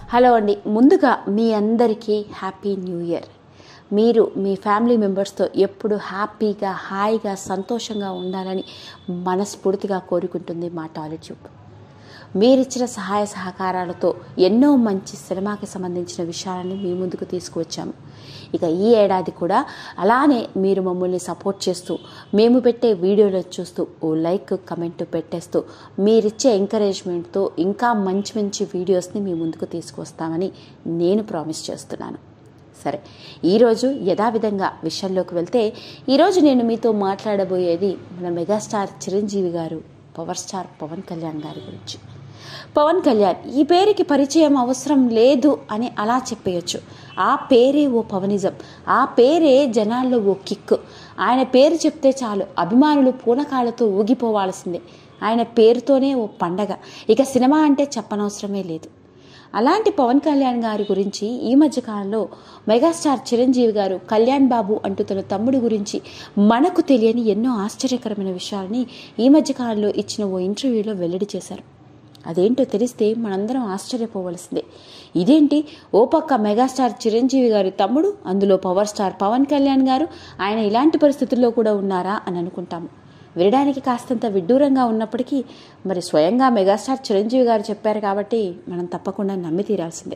hello అండి ముందుగా మీ అందరికీ హ్యాపీ న్యూ ఇయర్ మీరు మీ ఫ్యామిలీ మెంబర్స్తో ఎప్పుడు హ్యాపీగా హాయిగా సంతోషంగా ఉండాలని మనస్ఫూర్తిగా కోరుకుంటుంది మా టాయిలెట్ ట్యూబ్ మీరిచ్చిన సహాయ సహకారాలతో ఎన్నో మంచి సినిమాకి సంబంధించిన విషయాలని మీ ముందుకు తీసుకువచ్చాము ఇక ఈ ఏడాది కూడా అలానే మీరు మమ్మల్ని సపోర్ట్ చేస్తూ మేము పెట్టే వీడియోలు చూస్తూ ఓ లైక్ కమెంట్ పెట్టేస్తూ మీరిచ్చే ఎంకరేజ్మెంట్తో ఇంకా మంచి మంచి వీడియోస్ని మీ ముందుకు తీసుకువస్తామని నేను ప్రామిస్ చేస్తున్నాను సరే ఈరోజు యథావిధంగా విషయంలోకి వెళ్తే ఈరోజు నేను మీతో మాట్లాడబోయేది మన మెగాస్టార్ చిరంజీవి గారు పవర్ స్టార్ పవన్ కళ్యాణ్ గారి గురించి పవన్ కళ్యాణ్ ఈ పేరుకి పరిచయం అవసరం లేదు అని అలా చెప్పేయచ్చు ఆ పేరే ఓ పవనిజం ఆ పేరే జనాల్లో ఓ కిక్ ఆయన పేరు చెప్తే చాలు అభిమానులు పూనకాలతో ఊగిపోవాల్సిందే ఆయన పేరుతోనే ఓ పండగ ఇక సినిమా అంటే చెప్పనవసరమే లేదు అలాంటి పవన్ కళ్యాణ్ గారి గురించి ఈ మధ్య కాలంలో మెగాస్టార్ చిరంజీవి గారు కళ్యాణ్ బాబు అంటూ తన తమ్ముడు గురించి మనకు తెలియని ఎన్నో ఆశ్చర్యకరమైన విషయాలని ఈ మధ్య కాలంలో ఇచ్చిన ఓ ఇంటర్వ్యూలో వెల్లడి చేశారు అదేంటో తెలిస్తే మనందరం ఆశ్చర్యపోవలసిందే ఇదేంటి ఓ పక్క మెగాస్టార్ చిరంజీవి గారి తమ్ముడు అందులో పవర్ స్టార్ పవన్ కళ్యాణ్ గారు ఆయన ఇలాంటి పరిస్థితుల్లో కూడా ఉన్నారా అని అనుకుంటాము వినడానికి కాస్తంత విడ్డూరంగా ఉన్నప్పటికీ మరి స్వయంగా మెగాస్టార్ చిరంజీవి గారు చెప్పారు కాబట్టి మనం తప్పకుండా నమ్మి తీరాల్సిందే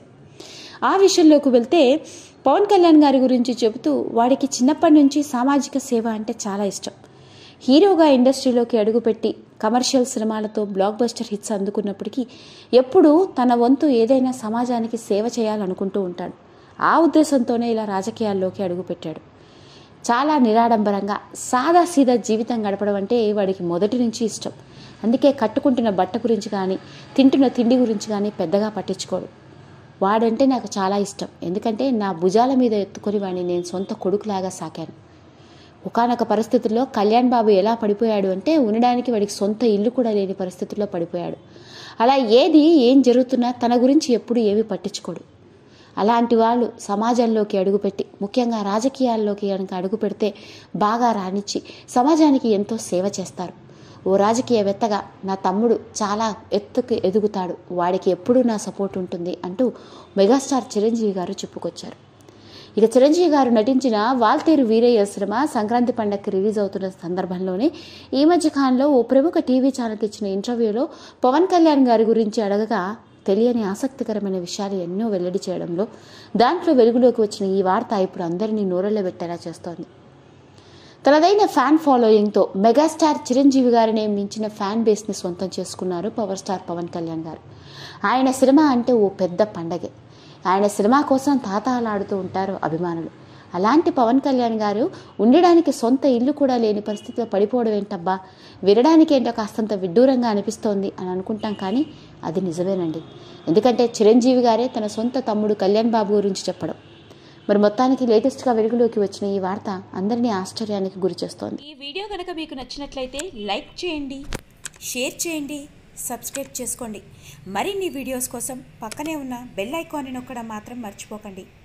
ఆ విషయంలోకి వెళ్తే పవన్ కళ్యాణ్ గారి గురించి చెబుతూ వాడికి చిన్నప్పటి నుంచి సామాజిక సేవ అంటే చాలా ఇష్టం హీరోగా ఇండస్ట్రీలోకి అడుగుపెట్టి కమర్షియల్ సినిమాలతో బ్లాక్ బస్టర్ హిట్స్ అందుకున్నప్పటికీ ఎప్పుడూ తన వంతు ఏదైనా సమాజానికి సేవ చేయాలనుకుంటూ ఉంటాడు ఆ ఉద్దేశంతోనే ఇలా రాజకీయాల్లోకి అడుగుపెట్టాడు చాలా నిరాడంబరంగా సాదా సీదా జీవితం గడపడం అంటే వాడికి మొదటి నుంచి ఇష్టం అందుకే కట్టుకుంటున్న బట్ట గురించి కానీ తింటున్న తిండి గురించి కానీ పెద్దగా పట్టించుకోడు వాడంటే నాకు చాలా ఇష్టం ఎందుకంటే నా భుజాల మీద ఎత్తుకొని వాడిని నేను సొంత కొడుకులాగా సాకాను ఒకనొక పరిస్థితుల్లో కళ్యాణ్ బాబు ఎలా పడిపోయాడు అంటే ఉండడానికి వాడికి సొంత ఇల్లు కూడా లేని పరిస్థితుల్లో పడిపోయాడు అలా ఏది ఏం జరుగుతున్నా తన గురించి ఎప్పుడు ఏమీ పట్టించుకోడు అలాంటి వాళ్ళు సమాజంలోకి అడుగుపెట్టి ముఖ్యంగా రాజకీయాల్లోకి కనుక అడుగు పెడితే బాగా రాణించి సమాజానికి ఎంతో సేవ చేస్తారు ఓ రాజకీయవేత్తగా నా తమ్ముడు చాలా ఎత్తుకు ఎదుగుతాడు వాడికి ఎప్పుడూ నా సపోర్ట్ ఉంటుంది అంటూ మెగాస్టార్ చిరంజీవి గారు చెప్పుకొచ్చారు ఇక చిరంజీవి గారు నటించిన వాల్తేరు వీరయ్య సినిమా సంక్రాంతి పండగకి రిలీజ్ అవుతున్న సందర్భంలోనే ఈ మధ్య కాలంలో ఓ ప్రముఖ టీవీ ఛానల్కి ఇచ్చిన ఇంటర్వ్యూలో పవన్ కళ్యాణ్ గారి గురించి అడగగా తెలియని ఆసక్తికరమైన విషయాలు ఎన్నో వెల్లడి చేయడంలో దాంట్లో వెలుగులోకి వచ్చిన ఈ వార్త ఇప్పుడు అందరినీ నోరెళ్ళబెట్టేలా చేస్తోంది తనదైన ఫ్యాన్ ఫాలోయింగ్తో మెగాస్టార్ చిరంజీవి గారిని మించిన ఫ్యాన్ బేస్ని సొంతం చేసుకున్నారు పవర్ స్టార్ పవన్ కళ్యాణ్ గారు ఆయన సినిమా అంటే ఓ పెద్ద పండగే ఆయన సినిమా కోసం తాతాలాడుతూ ఉంటారు అభిమానులు అలాంటి పవన్ కళ్యాణ్ గారు ఉండడానికి సొంత ఇల్లు కూడా లేని పరిస్థితిలో పడిపోవడం ఏంటబ్బా వినడానికి ఏంటో కాస్తంత విడ్డూరంగా అనిపిస్తోంది అని అనుకుంటాం కానీ అది నిజమేనండి ఎందుకంటే చిరంజీవి గారే తన సొంత తమ్ముడు కళ్యాణ్ బాబు గురించి చెప్పడం మరి మొత్తానికి లేటెస్ట్గా వెలుగులోకి వచ్చిన ఈ వార్త అందరినీ ఆశ్చర్యానికి గురి చేస్తోంది ఈ వీడియో కనుక మీకు నచ్చినట్లయితే లైక్ చేయండి షేర్ చేయండి సబ్స్క్రైబ్ చేసుకోండి మరిన్ని వీడియోస్ కోసం పక్కనే ఉన్న బెల్ ఐకాన్ని నొక్కడం మాత్రం మర్చిపోకండి